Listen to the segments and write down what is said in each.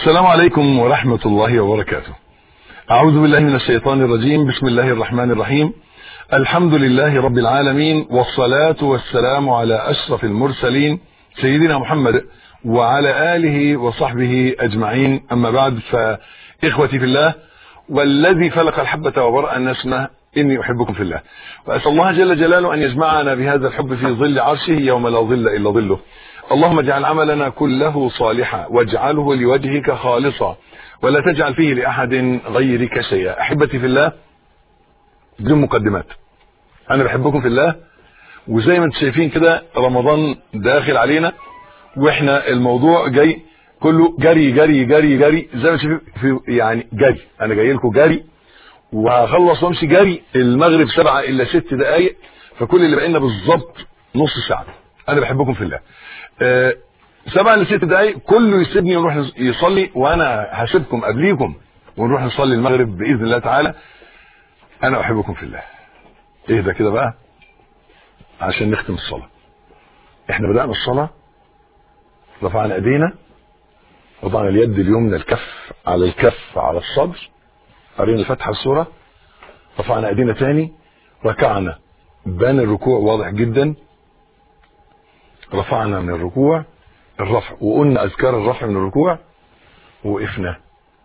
السلام عليكم ورحمة الله وبركاته أعوذ بالله من الشيطان الرجيم بسم الله الرحمن الرحيم الحمد لله رب العالمين والصلاة والسلام على أشرف المرسلين سيدنا محمد وعلى آله وصحبه أجمعين أما بعد فإخوتي في الله والذي فلق الحبة وبرأ النسمة إني أحبكم في الله وأسأل الله جل جلاله أن يجمعنا بهذا الحب في ظل عرشه يوم لا ظل إلا ظله اللهم اجعل عملنا كله صالحا واجعله لوجهك خالصا ولا تجعل فيه لأحد غيرك شيئا أحبتي في الله بدون مقدمات أنا بحبكم في الله وزي ما انتم شايفين كده رمضان داخل علينا واحنا الموضوع جاي كله جري جري جري جري زي ما شايفين في يعني جري انا جاي لكم جري وهخلص وامشي جري المغرب سبعة الا ست دقايق فكل اللي بقينا بالظبط نص ساعة انا بحبكم في الله أه سبعة الا ست دقايق كله يسيبني ونروح يصلي وانا هسيبكم قبليكم ونروح نصلي المغرب باذن الله تعالى انا احبكم في الله اهدى كده بقى عشان نختم الصلاة احنا بدأنا الصلاة رفعنا ايدينا وضعنا اليد اليمنى الكف على الكف على الصدر قرينا الفاتحة السورة رفعنا ايدينا تاني ركعنا بان الركوع واضح جدا رفعنا من الركوع الرفع وقلنا اذكار الرفع من الركوع ووقفنا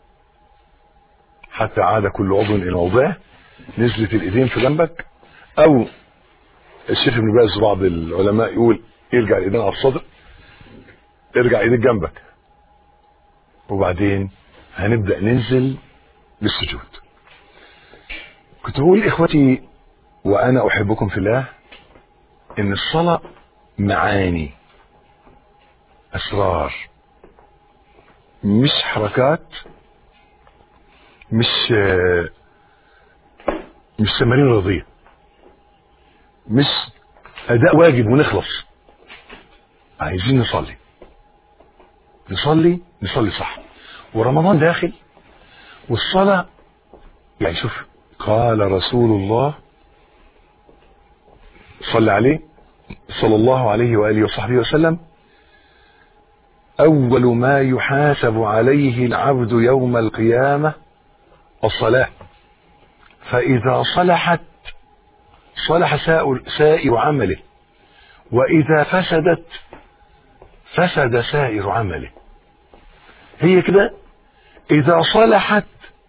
حتى عاد كل عضو الى موضعه نزلت الايدين في جنبك او الشيخ ابن باز بعض العلماء يقول ارجع الايدين على الصدر ارجع ايديك جنبك وبعدين هنبدا ننزل للسجود كنت بقول اخوتي وانا احبكم في الله ان الصلاه معاني اسرار مش حركات مش مش تمارين رياضيه مش اداء واجب ونخلص عايزين نصلي نصلي نصلي صح ورمضان داخل والصلاة يعني شوف قال رسول الله صلى عليه صلى الله عليه وآله وصحبه وسلم أول ما يحاسب عليه العبد يوم القيامة الصلاة فإذا صلحت صلح سائر عمله وإذا فسدت فسد سائر عمله هي كده إذا صلحت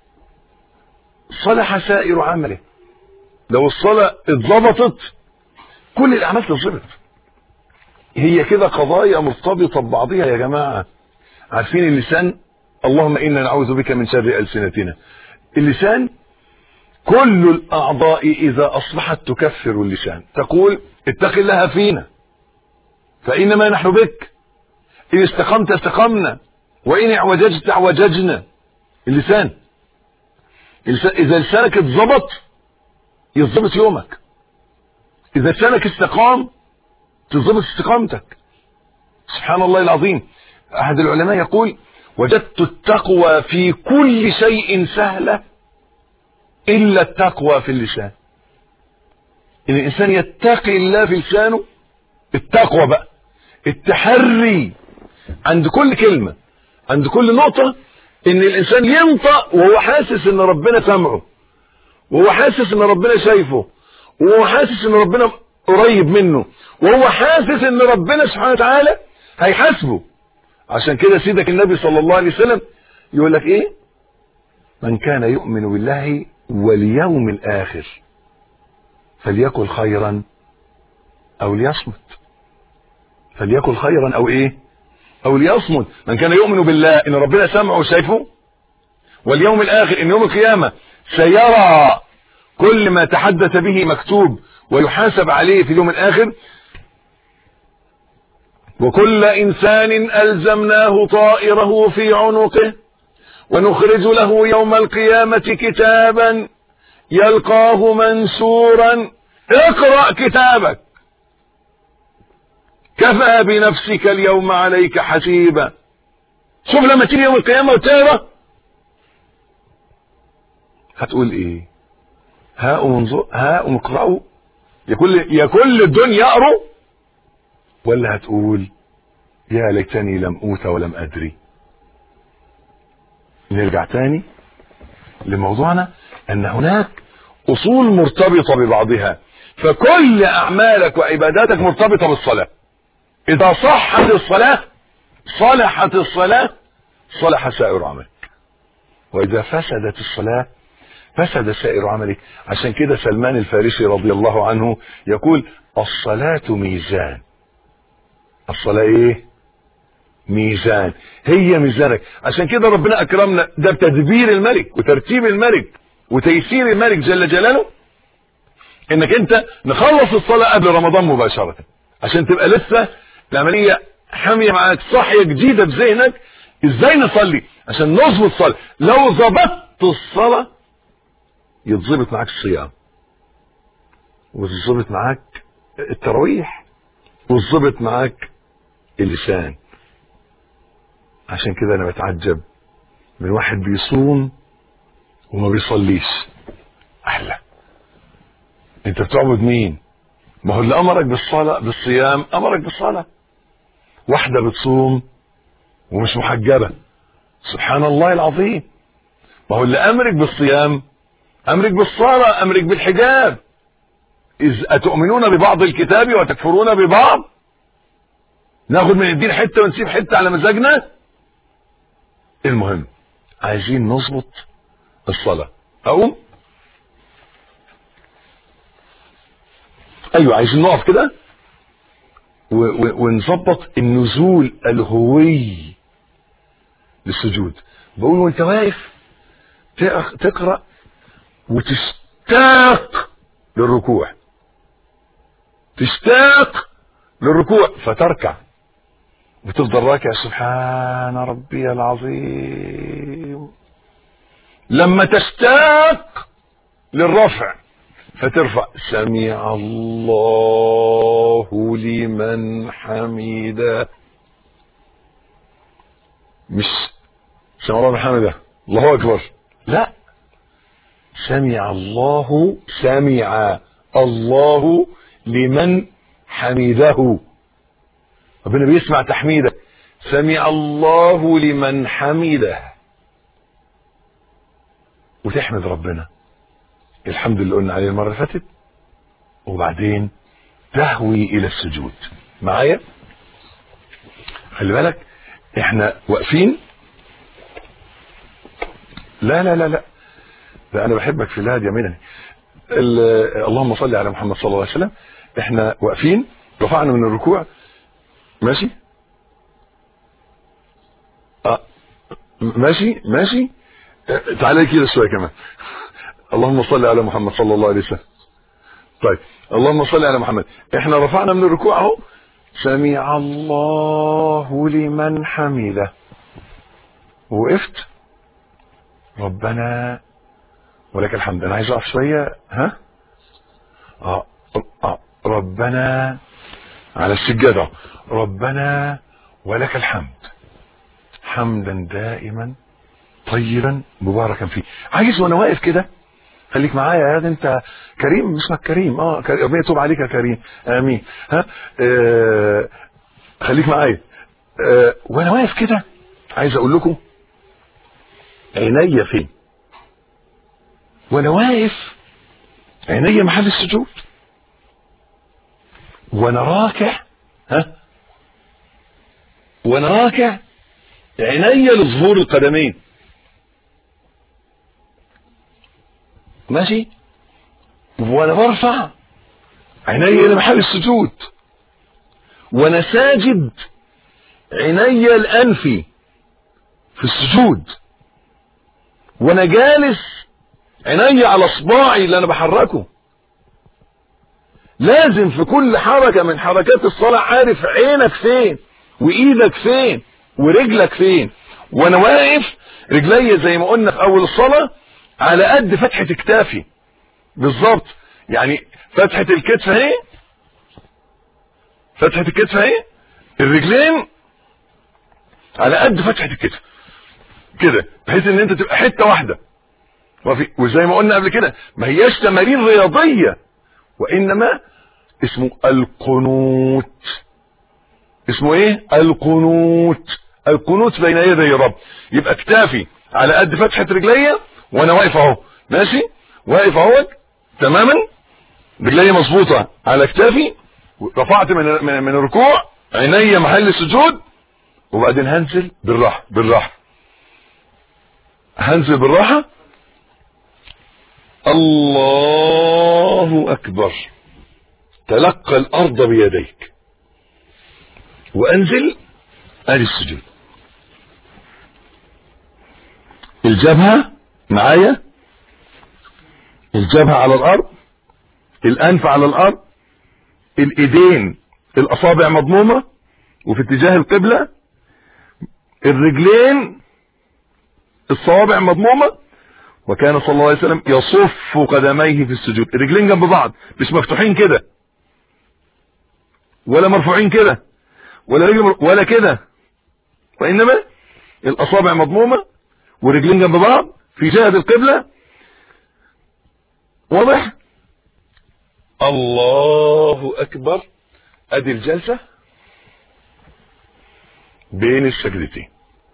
صلح سائر عمله لو الصلاة اتظبطت كل الأعمال تتظبط هي كده قضايا مرتبطة ببعضها يا جماعة عارفين اللسان اللهم إنا نعوذ بك من شر ألسنتنا اللسان كل الأعضاء إذا أصبحت تكفر اللسان تقول اتق الله فينا فإنما نحن بك إن استقمت استقمنا وإن اعوججت اعوججنا اللسان إذا لسانك اتظبط يتظبط يومك إذا لسانك استقام تظبط استقامتك سبحان الله العظيم أحد العلماء يقول وجدت التقوى في كل شيء سهلة إلا التقوى في اللسان إن الإنسان يتقي الله في لسانه التقوى بقى التحري عند كل كلمة عند كل نقطة ان الانسان ينطق وهو حاسس ان ربنا سامعه وهو حاسس ان ربنا شايفه وهو حاسس ان ربنا قريب منه وهو حاسس ان ربنا سبحانه وتعالى هيحاسبه عشان كده سيدك النبي صلى الله عليه وسلم يقول لك ايه من كان يؤمن بالله واليوم الاخر فليقل خيرا او ليصمت فليقل خيرا او ايه او ليصمت من كان يؤمن بالله ان ربنا سمعه وشايفه واليوم الاخر ان يوم القيامة سيرى كل ما تحدث به مكتوب ويحاسب عليه في اليوم الاخر وكل انسان الزمناه طائره في عنقه ونخرج له يوم القيامة كتابا يلقاه منشورا اقرأ كتابك كفى بنفسك اليوم عليك حسيبا شوف لما تيجي يوم القيامة وتقرا هتقول ايه ها انظر ها اقرأوا يا كل يا كل الدنيا اقروا ولا هتقول يا ليتني لم اوت ولم ادري نرجع تاني لموضوعنا ان هناك اصول مرتبطة ببعضها فكل اعمالك وعباداتك مرتبطة بالصلاة اذا صحت الصلاة صلحت الصلاة صلح سائر عملك واذا فسدت الصلاة فسد سائر عملك عشان كده سلمان الفارسي رضي الله عنه يقول الصلاة ميزان الصلاة ايه ميزان هي ميزانك عشان كده ربنا اكرمنا ده بتدبير الملك وترتيب الملك وتيسير الملك جل جلاله انك انت نخلص الصلاة قبل رمضان مباشرة عشان تبقى لسه العملية حامية معاك صحية جديدة بذهنك ازاي نصلي عشان نظبط الصلاة لو ظبطت الصلاة يتظبط معاك الصيام وتظبط معاك التراويح وتظبط معاك اللسان عشان كده انا بتعجب من واحد بيصوم وما بيصليش احلى انت بتعبد مين ما هو اللي امرك بالصلاة بالصيام امرك بالصلاة واحدة بتصوم ومش محجبة سبحان الله العظيم ما هو اللي امرك بالصيام امرك بالصلاة امرك بالحجاب اذ اتؤمنون ببعض الكتاب وتكفرون ببعض ناخد من الدين حتة ونسيب حتة على مزاجنا المهم عايزين نظبط الصلاة اقوم ايوه عايزين نقف كده ونظبط النزول الهوي للسجود بقول وانت واقف تقرا وتشتاق للركوع تشتاق للركوع فتركع وتفضل راكع سبحان ربي العظيم لما تشتاق للرفع فترفع سمع الله لمن حمده مش سمع الله لمن حمده الله اكبر لا سمع الله سمع الله لمن حمده ربنا بيسمع تحميدك سمع الله لمن حمده وتحمد ربنا الحمد لله قلنا عليه المرة اللي فاتت وبعدين تهوي إلى السجود معايا خلي بالك احنا واقفين لا لا لا لا ده انا بحبك في الله يا منني اللهم صل على محمد صلى الله عليه وسلم احنا واقفين رفعنا من الركوع ماشي اه ماشي ماشي اه تعالى كده شويه كمان اللهم صل على محمد صلى الله عليه وسلم طيب اللهم صل على محمد احنا رفعنا من الركوع اهو سمع الله لمن حمده وقفت ربنا ولك الحمد انا عايز اقف شويه ها اه, آه. ربنا على السجاده ربنا ولك الحمد حمدا دائما طيبا مباركا فيه عايز وانا واقف كده خليك معايا يا ده انت كريم اسمك كريم اه ربنا يتوب عليك يا كريم امين ها آه خليك معايا آه وانا واقف كده عايز اقول لكم عينيا فين وانا واقف عينيا محل السجود وانا راكع ها وانا راكع عينيا لظهور القدمين ماشي وانا برفع عيني لمحل السجود وانا ساجد عيني الانفي في السجود وانا جالس عيني على صباعي اللي انا بحركه لازم في كل حركة من حركات الصلاة عارف عينك فين وايدك فين ورجلك فين وانا واقف رجلي زي ما قلنا في اول الصلاه على قد فتحة كتافي بالظبط يعني فتحة الكتف اهي فتحة الكتف اهي الرجلين على قد فتحة الكتف كده بحيث ان انت تبقى حتة واحدة وفي وزي ما قلنا قبل كده ما هياش تمارين رياضية وانما اسمه القنوت اسمه ايه القنوت القنوت بين يدي الرب يبقى كتافي على قد فتحه رجليا وانا واقف اهو ماشي واقف اهو تماما رجليا مظبوطه على كتافي رفعت من من, من الركوع عينيا محل السجود وبعدين هنزل بالراحه بالراحه هنزل بالراحه الله اكبر تلقى الارض بيديك وانزل ادي السجود الجبهه معايا الجبهه على الارض الانف على الارض الايدين الاصابع مضمومه وفي اتجاه القبله الرجلين الصوابع مضمومه وكان صلى الله عليه وسلم يصف قدميه في السجود الرجلين جنب بعض مش مفتوحين كده ولا مرفوعين كده ولا رجل ولا كده وانما الاصابع مضمومه والرجلين جنب بعض في جهه القبله واضح الله اكبر ادي الجلسه بين السجدتين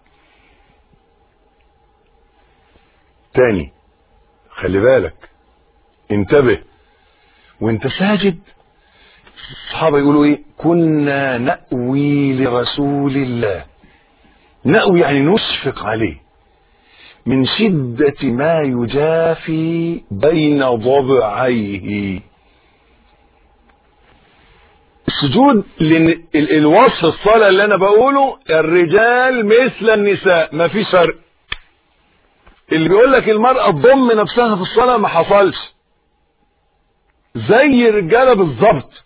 تاني خلي بالك انتبه وانت ساجد الصحابة يقولوا ايه كنا نأوي لرسول الله نأوي يعني نشفق عليه من شدة ما يجافي بين ضبعيه السجود لان الوصف الصلاة اللي انا بقوله الرجال مثل النساء ما فيش فرق اللي بيقول لك المرأة تضم نفسها في الصلاة ما حصلش زي الرجالة بالظبط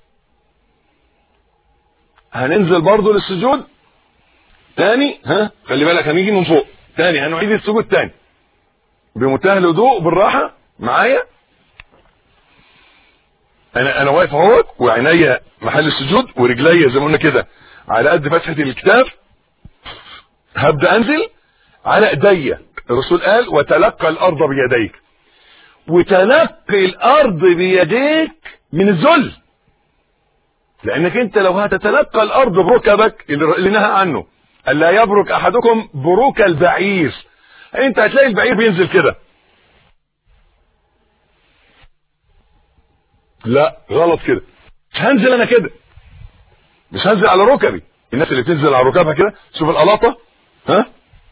هننزل برضو للسجود تاني ها خلي بالك هنيجي من فوق تاني هنعيد السجود تاني بمنتهى الهدوء بالراحة معايا انا انا واقف اهوت وعينيا محل السجود ورجليا زي ما قلنا كده على قد فتحة الكتاف هبدأ انزل على ايديا الرسول قال وتلقى الارض بيديك وتلقي الارض بيديك من الذل لانك انت لو هتتلقى الارض بركبك اللي نهى عنه الا يبرك احدكم بروك البعير انت هتلاقي البعير بينزل كده لا غلط كده مش هنزل انا كده مش هنزل على ركبي الناس اللي بتنزل على ركبها كده شوف القلاطه ها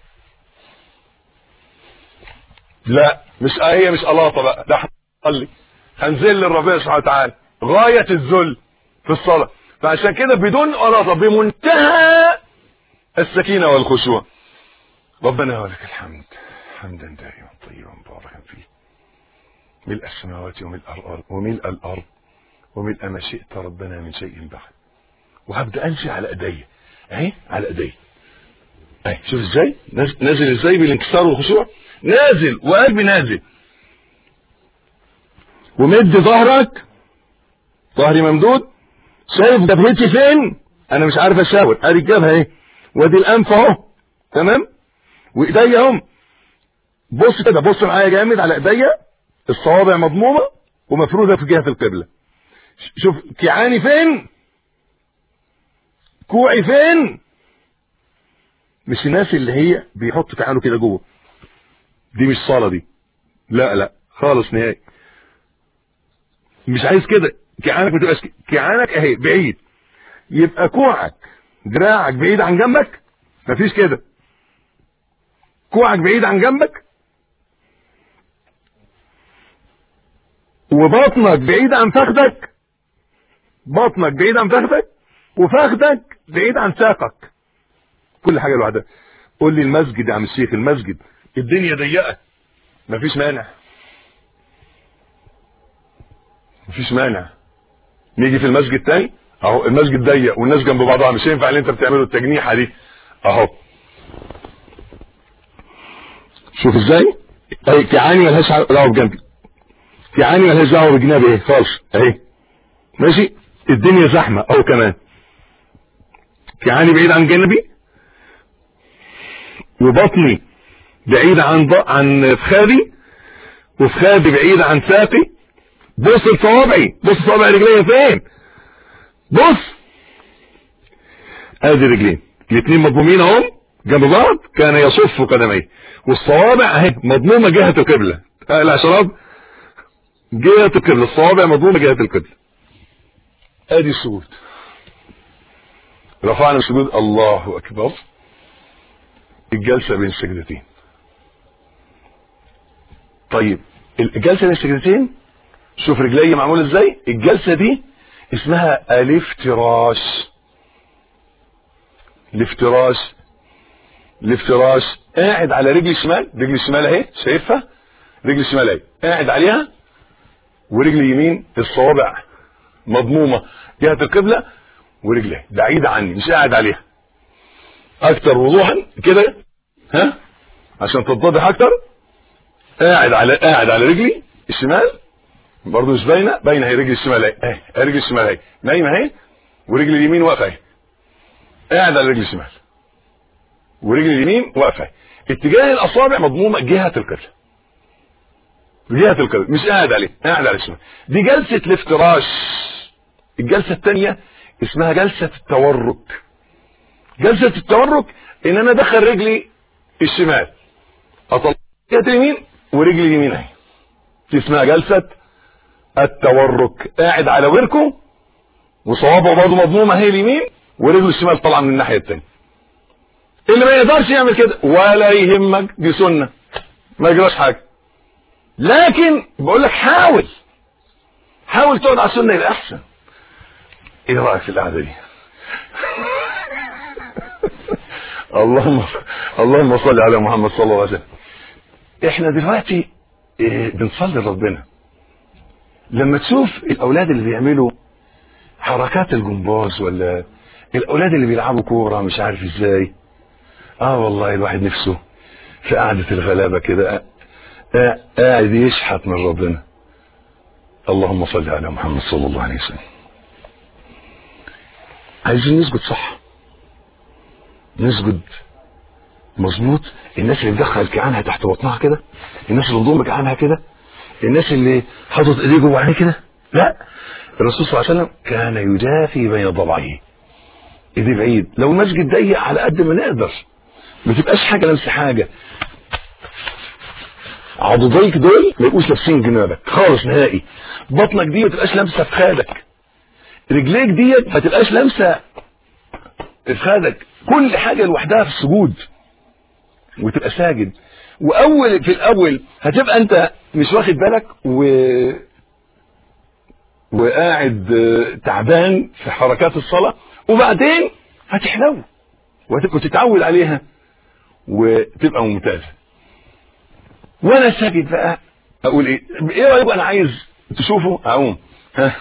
لا مش آه هي مش قلاطه بقى ده حصل هنزل للربنا سبحانه وتعالى غايه الذل في الصلاه فعشان كده بدون قلاطه بمنتهى السكينه والخشوع ربنا ولك الحمد حمدا دائما طيبا مباركا فيه ملء السماوات وملء الارض وملء الارض وملء ما شئت ربنا من شيء بعد وهبدا امشي على ايديا اهي على ايديا اهي شوف ازاي نازل ازاي بالانكسار والخشوع نازل وقلبي نازل ومد ظهرك ظهري ممدود شايف جبهتي فين انا مش عارف اشاور ادي الجبهه اهي وادي الانف اهو تمام وايديا اهم بص كده بص معايا جامد على ايديا الصوابع مضمومه ومفروده في جهه القبله شوف كيعاني فين كوعي فين مش الناس اللي هي بيحط كعانه كده جوه دي مش صلاة دي لا لا خالص نهائي مش عايز كده كعانك ما تبقاش كعانك اهي بعيد يبقى كوعك دراعك بعيد عن جنبك مفيش كده كوعك بعيد عن جنبك وبطنك بعيد عن فخدك بطنك بعيد عن فخدك وفخدك بعيد عن ساقك كل حاجه لوحدها قول لي المسجد يا عم الشيخ المسجد الدنيا ضيقه مفيش مانع مفيش مانع نيجي في المسجد تاني اهو المسجد ضيق والناس جنب بعضها مش هينفع اللي انت بتعمله التجنيحه دي اهو شوف ازاي اهي كعاني ملهاش دعوه بجنبي كعاني ملهاش دعوه بجنابي اهي خالص اهي ماشي الدنيا زحمه اهو كمان كعاني بعيد عن جنبي وبطني بعيد عن ض... عن فخادي وفخادي بعيد عن ساقي بص لصوابعي بص صوابع رجليا فين بص ادي رجلين الاثنين مضمومين اهم جنب بعض كان يصف قدميه والصوابع اهي مضمومه جهه القبله اقلع شراب جهه القبله الصوابع مضمومه جهه القبله ادي السجود رفعنا السجود الله اكبر الجلسه بين السجدتين طيب الجلسه بين السجدتين شوف رجلي معموله ازاي الجلسه دي اسمها الافتراش الافتراش الافتراش قاعد على رجل الشمال رجل الشمال اهي شايفها رجل الشمال اهي قاعد عليها ورجل يمين الصوابع مضمومه جهه القبله ورجلي بعيده عني مش قاعد عليها اكتر وضوحا كده ها عشان تتضح اكتر قاعد على قاعد على رجلي الشمال برضه مش باينه باينه هي رجل الشمال اهي اهي رجل الشمال اهي نايمه اهي ورجل اليمين واقفه اهي قاعد على رجل الشمال ورجل اليمين واقفه اتجاه الاصابع مضمومه جهه القبله جهه القبله مش قاعد عليه قاعد على الشمال دي جلسه الافتراش الجلسه الثانيه اسمها جلسه التورك جلسه التورك ان انا ادخل رجلي الشمال اطلع جهه اليمين ورجلي اليمين اهي دي اسمها جلسه التورك قاعد على وركه وصوابعه برضه مضمومه هي اليمين ورجله الشمال طالعه من الناحيه الثانيه اللي ما يقدرش يعمل كده ولا يهمك دي سنه ما يجراش حاجه لكن بقول لك حاول حاول تقعد على السنه يبقى احسن ايه رايك في القعده دي اللهم اللهم صل على محمد صلى الله عليه وسلم احنا دلوقتي إيه بنصلي لربنا لما تشوف الاولاد اللي بيعملوا حركات الجمباز ولا الاولاد اللي بيلعبوا كوره مش عارف ازاي اه والله الواحد نفسه في قعده الغلابه كده قاعد يشحت من ربنا اللهم صل على محمد صلى الله عليه وسلم عايزين نسجد صح نسجد مظبوط الناس اللي مدخل كعانها تحت بطنها كده الناس اللي مضم كعانها كده الناس اللي حاطط ايديه جوه عينيه كده لا الرسول صلى الله عليه وسلم كان يدافي بين ضلعيه ايديه بعيد لو المسجد ضيق على قد ما نقدر ما تبقاش حاجه لمس حاجه عضديك دول ما يبقوش لابسين جنابك خالص نهائي بطنك دي ما تبقاش لامسه في خادك رجليك ديت ما تبقاش لامسه في خادك كل حاجه لوحدها في السجود وتبقى ساجد واول في الاول هتبقى انت مش واخد بالك و وقاعد تعبان في حركات الصلاه وبعدين هتحلو وتتعود عليها وتبقى ممتازه وانا ساجد بقى اقول ايه ايه رايك انا عايز تشوفوا اقوم ها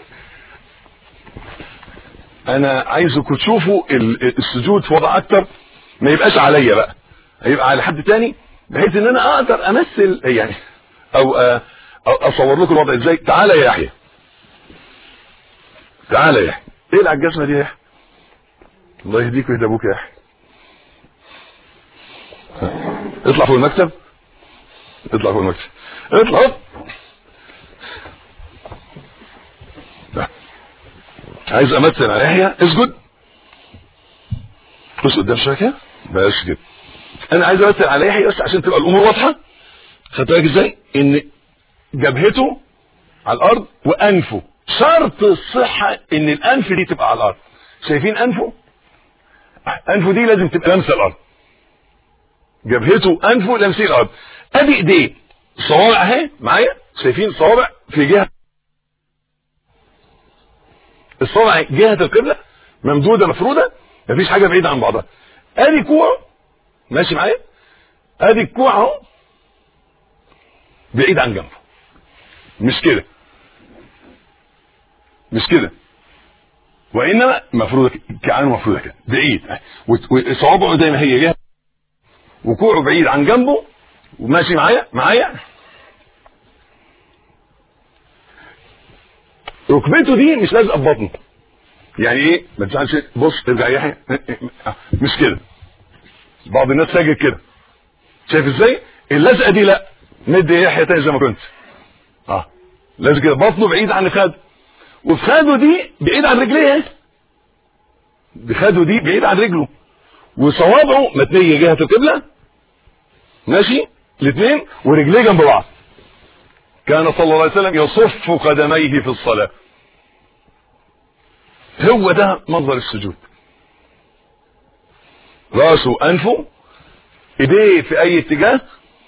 انا عايزكم تشوفوا السجود في وضع اكتر ما يبقاش عليا بقى هيبقى على حد تاني بحيث ان انا اقدر امثل يعني او اصور لكم الوضع ازاي تعالى يا يحيى تعالى يا يحيى ايه اللي على الجزمه دي يا يحيى الله يهديك ويهدى ابوك يا يحيى اطلع فوق المكتب اطلع فوق المكتب اطلع هوب عايز امثل على يحيى اسجد بص قدام شويه كده بس كده انا عايز امثل على يحيى بس عشان تبقى الامور واضحه خدت بالك ازاي ان جبهته على الارض وانفه شرط الصحه ان الانف دي تبقى على الارض شايفين انفه انفه دي لازم تبقى لامسه الارض جبهته انفه لامسين الارض ادي ايديه صوابع اهي معايا شايفين صوابع في جهه الصوابع جهه القبله ممدوده مفروده مفيش حاجه بعيده عن بعضها ادي كوع ماشي معايا ادي الكوع اهو بعيد عن جنبه مش كده مش كده وانما مفروضه كأنه مفروضه كده بعيد وصوابعه زي ما هي جهه وكوعه بعيد عن جنبه وماشي معايا معايا ركبته دي مش لازقه في بطنه يعني ايه ما تزعلش بص ارجع يحيى مش كده بعض الناس ساجد كده شايف ازاي اللزقه دي لا مد يحيى تاني زي ما كنت اه لازم كده بطنه بعيد عن خده وفي خده دي بعيد عن رجليه بخده دي بعيد عن رجله وصوابعه متنيه جهه القبله ماشي الاثنين ورجليه جنب بعض كان صلى الله عليه وسلم يصف قدميه في الصلاه هو ده منظر السجود راسه انفه ايديه في اي اتجاه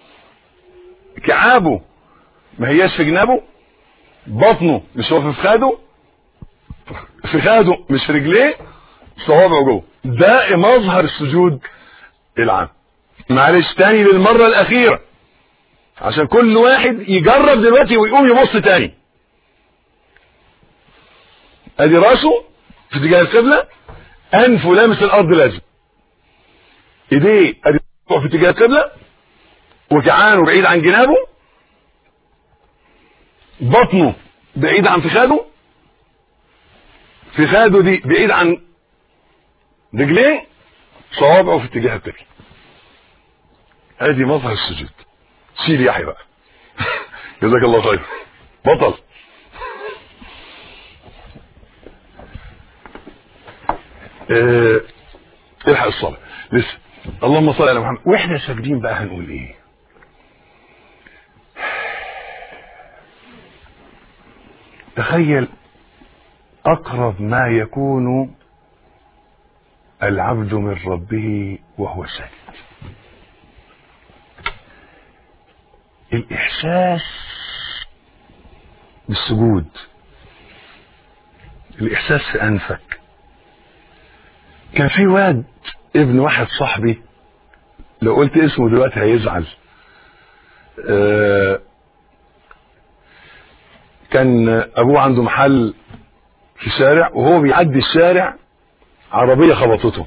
كعابه ما هياش في جنابه بطنه مش هو في فخاده فخاده مش في رجليه صوابعه جوه ده مظهر السجود العام معلش تاني للمره الاخيره عشان كل واحد يجرب دلوقتي ويقوم يبص تاني ادي راسه في اتجاه القبله انفه لامس الارض لازم ايديه ادي في اتجاه القبله وجعانه بعيد عن جنابه بطنه بعيد عن فخاده فخاده دي بعيد عن رجليه صوابعه في اتجاه القبله ادي مظهر السجود شيل يحيى بقى جزاك الله خير بطل اه الحق الصلاة لسه اللهم صل على محمد واحنا ساجدين بقى هنقول ايه تخيل اقرب ما يكون العبد من ربه وهو ساجد الاحساس بالسجود الاحساس في انفك كان في واد ابن واحد صاحبي لو قلت اسمه دلوقتي هيزعل آه كان ابوه عنده محل في شارع وهو بيعدي الشارع عربيه خبطته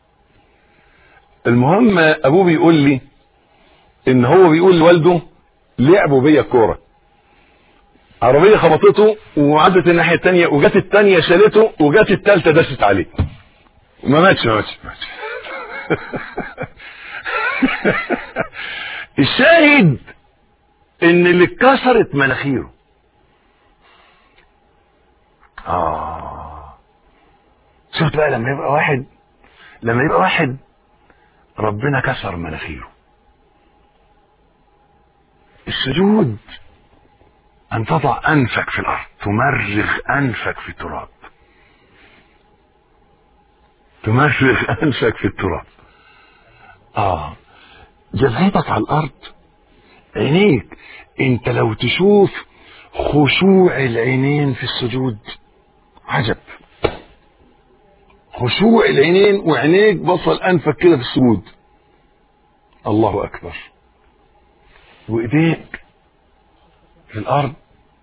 المهم ابوه بيقول لي ان هو بيقول لوالده لعبوا بيا الكوره عربيه خبطته وعدت الناحيه الثانيه وجت الثانيه شالته وجت الثالثه دست عليه ما ماتش ما ماتش ما ماتش الشاهد ان اللي اتكسرت مناخيره اه شفت بقى لما يبقى واحد لما يبقى واحد ربنا كسر مناخيره السجود ان تضع انفك في الارض تمرغ انفك في التراب تمرغ انفك في التراب اه جبهتك على الارض عينيك انت لو تشوف خشوع العينين في السجود عجب خشوع العينين وعينيك بصل انفك كده في السجود الله اكبر وايديك في الارض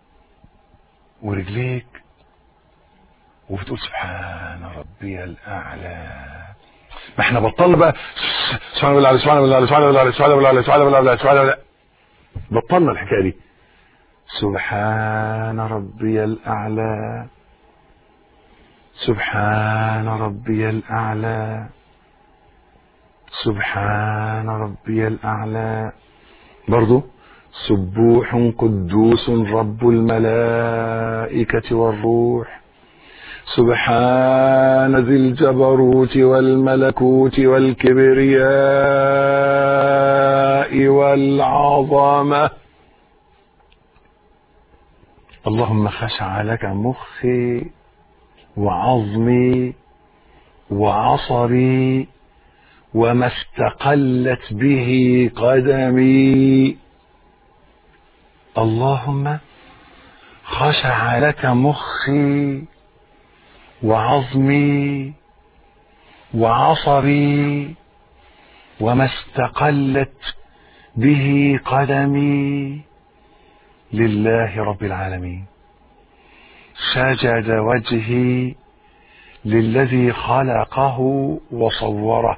ورجليك وبتقول سبحان ربي الاعلى ما احنا بطلنا بقى سبحان الله سبحان الله سبحان الله سبحان الله سبحان الله سبحان الله بطلنا الحكايه دي سبحان ربي الاعلى سبحان ربي الاعلى سبحان ربي الاعلى برضو سبوح قدوس رب الملائكه والروح سبحان ذي الجبروت والملكوت والكبرياء والعظمه اللهم خشع لك مخي وعظمي وعصبي وما استقلت به قدمي اللهم خشع لك مخي وعظمي وعصبي وما استقلت به قدمي لله رب العالمين سجد وجهي للذي خلقه وصوره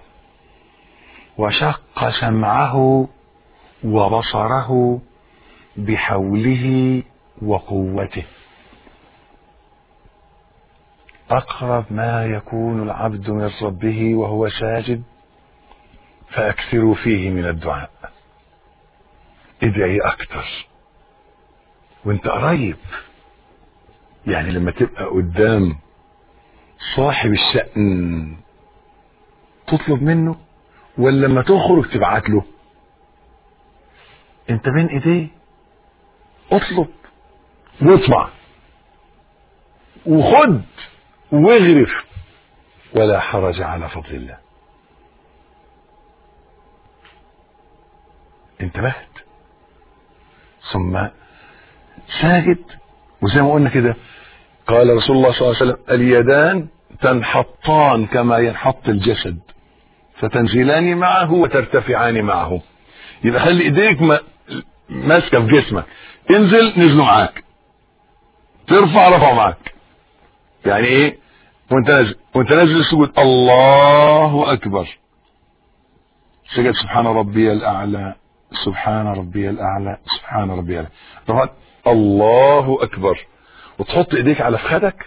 وشق سمعه وبصره بحوله وقوته اقرب ما يكون العبد من ربه وهو ساجد فاكثروا فيه من الدعاء ادعي اكثر وانت قريب يعني لما تبقى قدام صاحب الشأن تطلب منه ولا لما تخرج تبعت له انت بين ايديه اطلب واطمع وخد واغرف ولا حرج على فضل الله انتبهت ثم ساجد وزي ما قلنا كده قال رسول الله صلى الله عليه وسلم اليدان تنحطان كما ينحط الجسد فتنزلان معه وترتفعان معه يبقى خلي ايديك ما- ماسكه في جسمك انزل نزلوا معاك ترفع رفعوا معاك يعني ايه وانت نازل وانت نازل السجود الله اكبر سجد سبحان ربي الاعلى سبحان ربي الاعلى سبحان ربي الاعلى رفعت الله اكبر وتحط ايديك على فخدك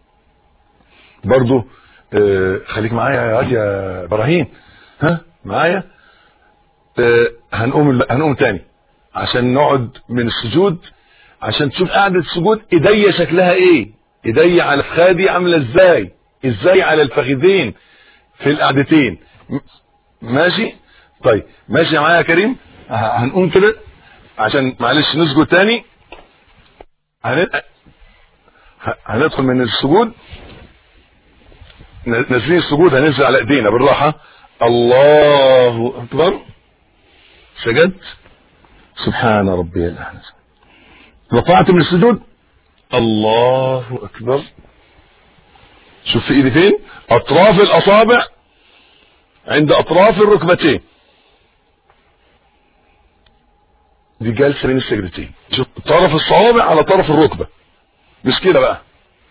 برضو آه خليك معايا يا واد يا ابراهيم ها معايا آه هنقوم هنقوم تاني عشان نقعد من السجود عشان تشوف قعدة السجود ايديا شكلها ايه ايديا على فخادي عاملة ازاي ازاي على الفخذين في القعدتين م- ماشي طيب ماشي معايا يا كريم ه- هنقوم كده عشان معلش نسجد تاني هن... ه- هندخل من السجود ن- نازلين السجود هننزل على ايدينا بالراحة الله اكبر سجدت سبحان ربي الاعلى رفعت من السجود الله اكبر شوف في ايدي فين اطراف الاصابع عند اطراف الركبتين دي جلسه بين السجدتين شوف طرف الصوابع على طرف الركبه مش كده بقى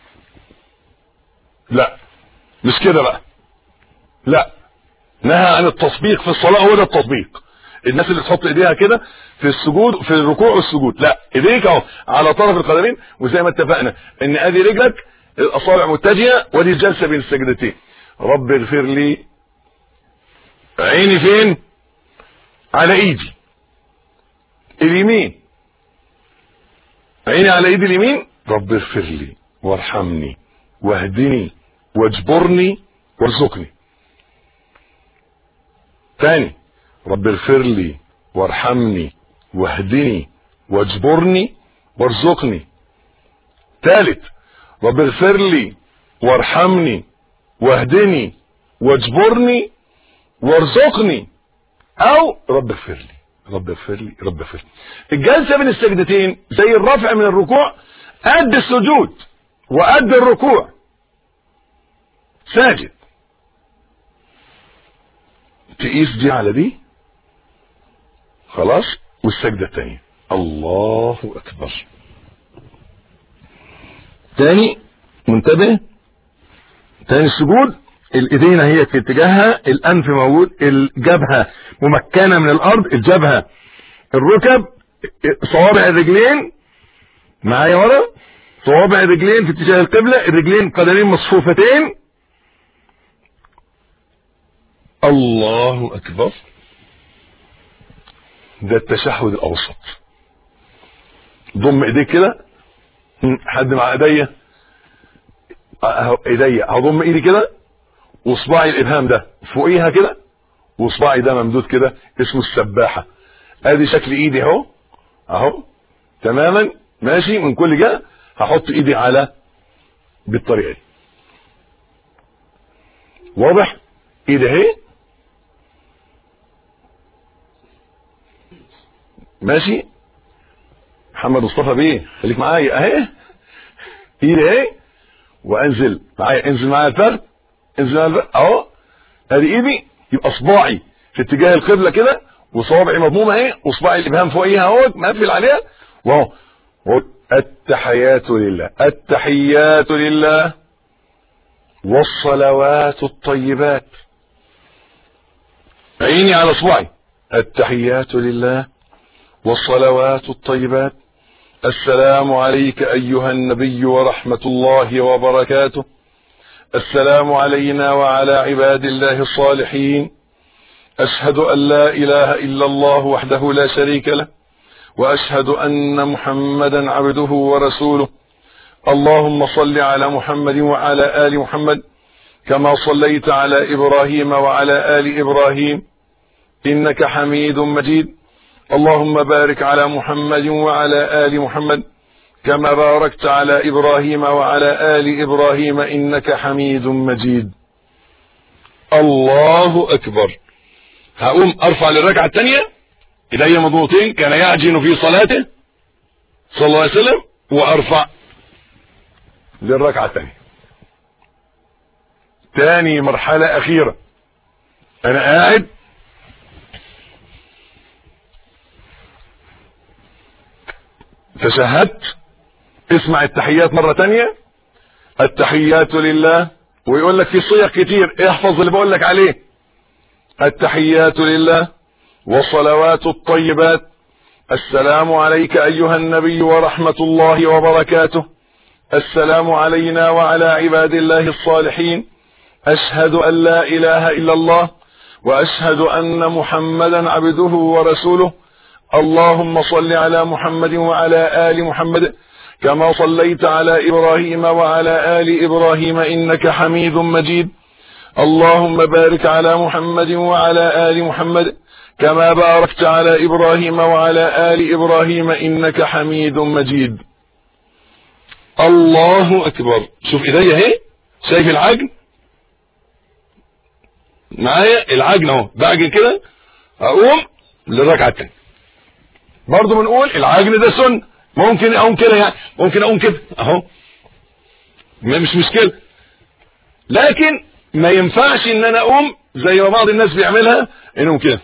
لا مش كده بقى لا نهى عن التطبيق في الصلاه هو ده التطبيق الناس اللي تحط ايديها كده في السجود في الركوع والسجود لا ايديك اهو على طرف القدمين وزي ما اتفقنا ان ادي رجلك الاصابع متجهه ودي الجلسه بين السجدتين رب اغفر لي عيني فين على ايدي اليمين عيني على ايدي اليمين رب اغفر لي وارحمني واهدني واجبرني وارزقني تاني رب اغفر لي وارحمني واهدني واجبرني وارزقني ثالث رب اغفر لي وارحمني واهدني واجبرني وارزقني او رب اغفر لي رب اغفر لي رب اغفر لي الجلسه بين السجدتين زي الرفع من الركوع قد السجود وقد الركوع ساجد تقيس دي على دي خلاص والسجدة الثانية الله أكبر تاني منتبه تاني السجود الايدين هي في اتجاهها الانف موجود الجبهة ممكنة من الارض الجبهة الركب صوابع الرجلين معايا ورا صوابع الرجلين في اتجاه القبلة الرجلين قدمين مصفوفتين الله اكبر ده التشهد الاوسط ضم ايديك كده حد مع ايديا أهو ايديا هضم ايدي كده وصباعي الابهام ده فوقيها كده وصباعي ده ممدود كده اسمه السباحه ادي شكل ايدي اهو اهو تماما ماشي من كل جهه هحط ايدي على بالطريقه دي واضح ايدي اهي ماشي محمد مصطفى بيه خليك معايا اهي ايدي اهي وانزل معايا انزل معايا الفرد انزل معايا الفرد اهو ادي ايدي يبقى صباعي في اتجاه القبله كده وصوابعي مضمومه اهي وصباعي الابهام فوقيها اهو مقفل عليها واهو واهو التحيات لله التحيات لله والصلوات الطيبات عيني على صباعي التحيات لله والصلوات الطيبات السلام عليك ايها النبي ورحمه الله وبركاته السلام علينا وعلى عباد الله الصالحين اشهد ان لا اله الا الله وحده لا شريك له واشهد ان محمدا عبده ورسوله اللهم صل على محمد وعلى ال محمد كما صليت على إبراهيم وعلى آل إبراهيم إنك حميد مجيد اللهم بارك على محمد وعلى آل محمد كما باركت على إبراهيم وعلى آل إبراهيم إنك حميد مجيد الله أكبر هقوم أرفع للركعة الثانية إلي مضغوطين كان يعجن في صلاته صلى الله عليه وسلم وأرفع للركعة الثانية تاني مرحلة أخيرة أنا قاعد تشهدت اسمع التحيات مرة تانية التحيات لله ويقول لك في صيغ كتير احفظ اللي بقول لك عليه التحيات لله والصلوات الطيبات السلام عليك ايها النبي ورحمة الله وبركاته السلام علينا وعلى عباد الله الصالحين اشهد ان لا اله الا الله واشهد ان محمدا عبده ورسوله اللهم صل على محمد وعلى ال محمد كما صليت على ابراهيم وعلى ال ابراهيم انك حميد مجيد اللهم بارك على محمد وعلى ال محمد كما باركت على ابراهيم وعلى ال ابراهيم انك حميد مجيد الله اكبر شوف ايديا اهي شايف العجن معايا العجن اهو بعجن كده اقوم للركعه الثانيه برضه بنقول العجن ده سنه ممكن اقوم كده يعني ممكن اقوم كده اهو مش مشكله لكن ما ينفعش ان انا اقوم زي ما بعض الناس بيعملها انهم كده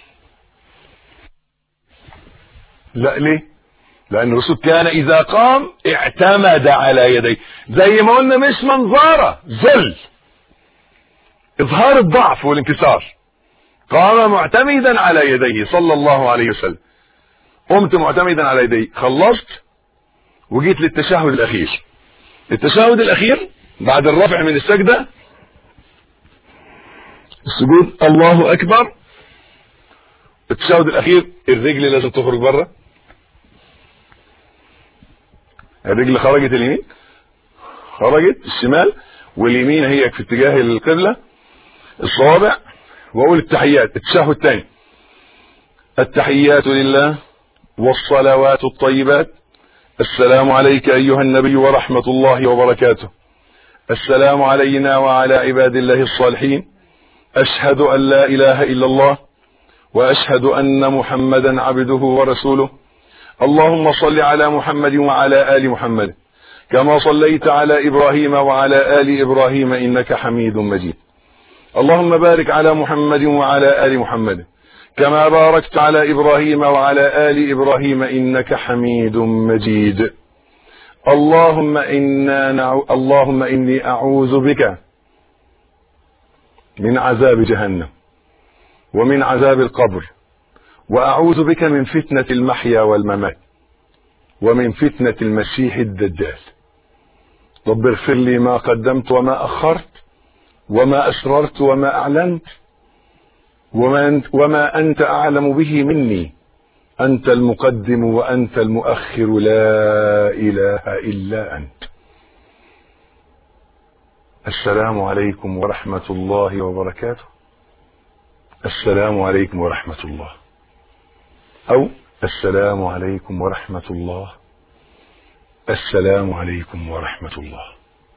لا ليه لان الرسول كان اذا قام اعتمد على يديه زي ما قلنا مش منظره ذل اظهار الضعف والانكسار قام معتمدا على يديه صلى الله عليه وسلم قمت معتمدا على يديه خلصت وجيت للتشهد الاخير التشهد الاخير بعد الرفع من السجدة السجود الله اكبر التشهد الاخير الرجل لازم تخرج بره الرجل خرجت اليمين خرجت الشمال واليمين هي في اتجاه القبلة الصوابع واقول التحيات التشهد الثاني التحيات لله والصلوات الطيبات السلام عليك ايها النبي ورحمة الله وبركاته السلام علينا وعلى عباد الله الصالحين اشهد ان لا اله الا الله واشهد ان محمدا عبده ورسوله اللهم صل على محمد وعلى ال محمد كما صليت على ابراهيم وعلى ال ابراهيم انك حميد مجيد اللهم بارك على محمد وعلى ال محمد كما باركت على ابراهيم وعلى ال ابراهيم انك حميد مجيد اللهم انا نعو... اللهم اني اعوذ بك من عذاب جهنم ومن عذاب القبر واعوذ بك من فتنة المحيا والممات ومن فتنة المسيح الدجال رب اغفر لي ما قدمت وما اخرت وما اسررت وما اعلنت وما أنت, وما أنت أعلم به مني أنت المقدم وأنت المؤخر لا إله إلا أنت السلام عليكم ورحمة الله وبركاته السلام عليكم ورحمة الله أو السلام عليكم ورحمة الله السلام عليكم ورحمة الله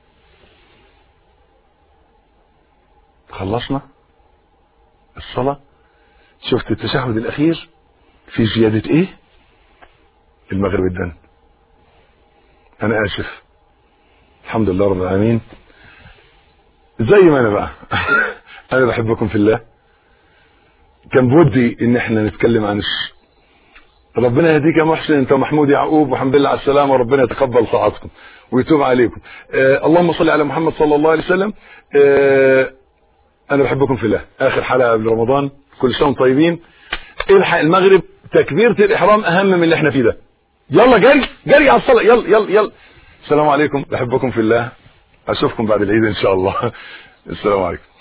خلصنا الصلاة شفت التشهد الأخير في زيادة إيه المغرب الدن أنا آسف الحمد لله رب العالمين زي ما أنا بقى أنا بحبكم في الله كان بودي إن إحنا نتكلم عن الش... ربنا يهديك يا محسن انت محمود يعقوب والحمد لله على السلامه وربنا يتقبل طاعتكم ويتوب عليكم آه اللهم صل على محمد صلى الله عليه وسلم آه انا بحبكم في الله اخر حلقه قبل رمضان كل سنه وانتم طيبين الحق المغرب تكبيره الاحرام اهم من اللي احنا فيه ده يلا جري جري على الصلاه يلا يلا يلا السلام عليكم بحبكم في الله اشوفكم بعد العيد ان شاء الله السلام عليكم